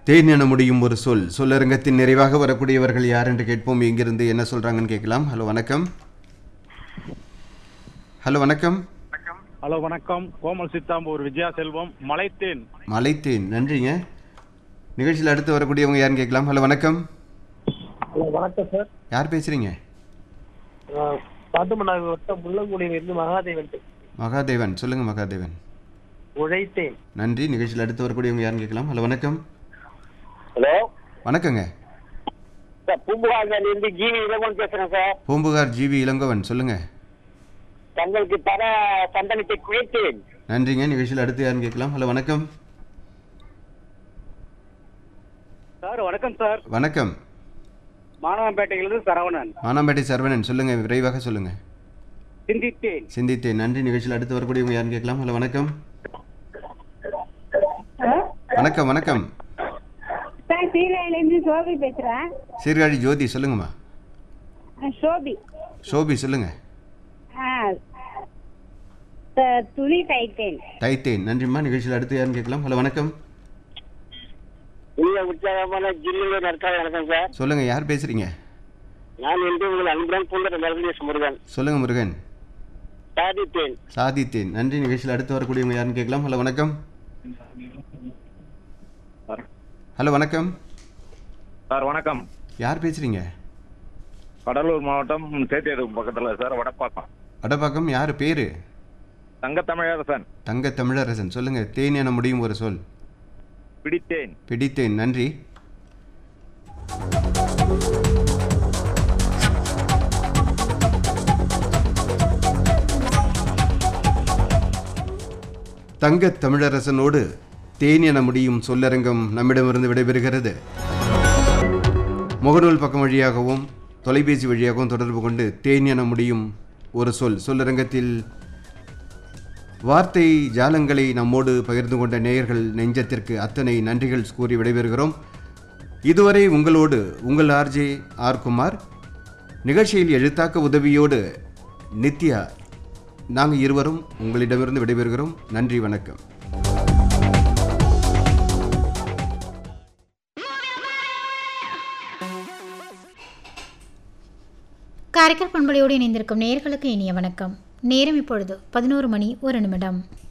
தேன் என முடியும் ஒரு சொல் சொல்லரங்கத்தின் நிறைவாக வரக்கூடியவர்கள் யார் என்று கேட்போம் எங்கிருந்து என்ன சொல்றாங்கன்னு கேட்கலாம் ஹலோ வணக்கம் ஹலோ வணக்கம் ஹலோ வணக்கம் கோமல் சித்தாம்பூர் விஜயா செல்வம் மலைத்தேன் மலைத்தேன் நன்றிங்க நிகழ்ச்சியில் அடுத்து வரக்கூடியவங்க யாருன்னு கேட்கலாம் ஹலோ வணக்கம் ஹலோ வணக்கம் சார் யார் பேசுறீங்க காட்டுமன்னார் வட்டம் முள்ளங்குடியிலிருந்து மகாதேவன் மகாதேவன் சொல்லுங்க மகாதேவன் உழைத்தேன் நன்றி நிகழ்ச்சியில் அடுத்து வரக்கூடியவங்க யாருன்னு கேட்கலாம் ஹலோ வணக்கம் ஹலோ வணக்கங்க சார் பூம்புகார்லேருந்து ஜிவி இளவன் பேசுறேன் சார் பூம்புகார் ஜிவி இளங்கோவன் சொல்லுங்க தங்களுக்கு தர சந்தனத்தை குறைத்தேன் நன்றிங்க நிகழ்ச்சியில் அடுத்து யாருன்னு கேட்கலாம் ஹலோ வணக்கம் சார் வணக்கம் சார் வணக்கம் மாணவன்பேட்டையிலிருந்து சரவணன் மானாம்பேட்டை சரவணன் சொல்லுங்க விரைவாக சொல்லுங்க சிந்தித்தேன் சிந்தித்தேன் நன்றி நிகழ்ச்சியில் அடுத்து வரக்கூடியவங்க யாருன்னு கேட்கலாம் ஹலோ வணக்கம் வணக்கம் வணக்கம் சார் சீலையிலேருந்து சோபி பேசுகிறேன் சீர்காழி ஜோதி சொல்லுங்கம்மா சோபி ஷோபி சொல்லுங்க ஆ த- துணி தைத்தேன் தைத்தேன் நன்றிம்மா நிகழ்ச்சியில் அடுத்து யாருன்னு கேட்கலாம் ஹலோ வணக்கம் உள்ள உற்சாகமான ஜில்லுங்க நடத்தாத வணக்கம் சார் சொல்லுங்க யார் பேசுறீங்க நான் என்று உங்கள் அன்புடன் பூந்தர மருந்தேஷ் முருகன் சொல்லுங்க முருகன் சாதித்தேன் சாதித்தேன் நன்றி நிகழ்ச்சியில் அடுத்து வரக்கூடியவங்க யாருன்னு கேட்கலாம் ஹலோ வணக்கம் ஹலோ வணக்கம் சார் வணக்கம் யார் பேசுறீங்க கடலூர் மாவட்டம் சேத்தியது பக்கத்துல சார் வடப்பாக்கம் வடபாக்கம் யார் பேரு தங்க தமிழரசன் தங்க தமிழரசன் சொல்லுங்க தேன் என முடியும் ஒரு சொல் பிடித்தேன் பிடித்தேன் நன்றி தங்க தமிழரசனோடு தேன் என முடியும் சொல்லரங்கம் நம்மிடமிருந்து விடைபெறுகிறது முகநூல் பக்கம் வழியாகவும் தொலைபேசி வழியாகவும் தொடர்பு கொண்டு தேன் என முடியும் ஒரு சொல் சொல்லரங்கத்தில் வார்த்தை ஜாலங்களை நம்மோடு பகிர்ந்து கொண்ட நேயர்கள் நெஞ்சத்திற்கு அத்தனை நன்றிகள் கூறி விடைபெறுகிறோம் இதுவரை உங்களோடு உங்கள் ஆர்ஜே ஆர் குமார் நிகழ்ச்சியில் எழுத்தாக்க உதவியோடு நித்யா நாங்கள் இருவரும் உங்களிடமிருந்து விடைபெறுகிறோம் நன்றி வணக்கம் காரைக்கால் பண்பலையோடு இணைந்திருக்கும் நேயர்களுக்கு இனிய வணக்கம் நேரம் இப்பொழுது பதினோரு மணி ஒரு நிமிடம்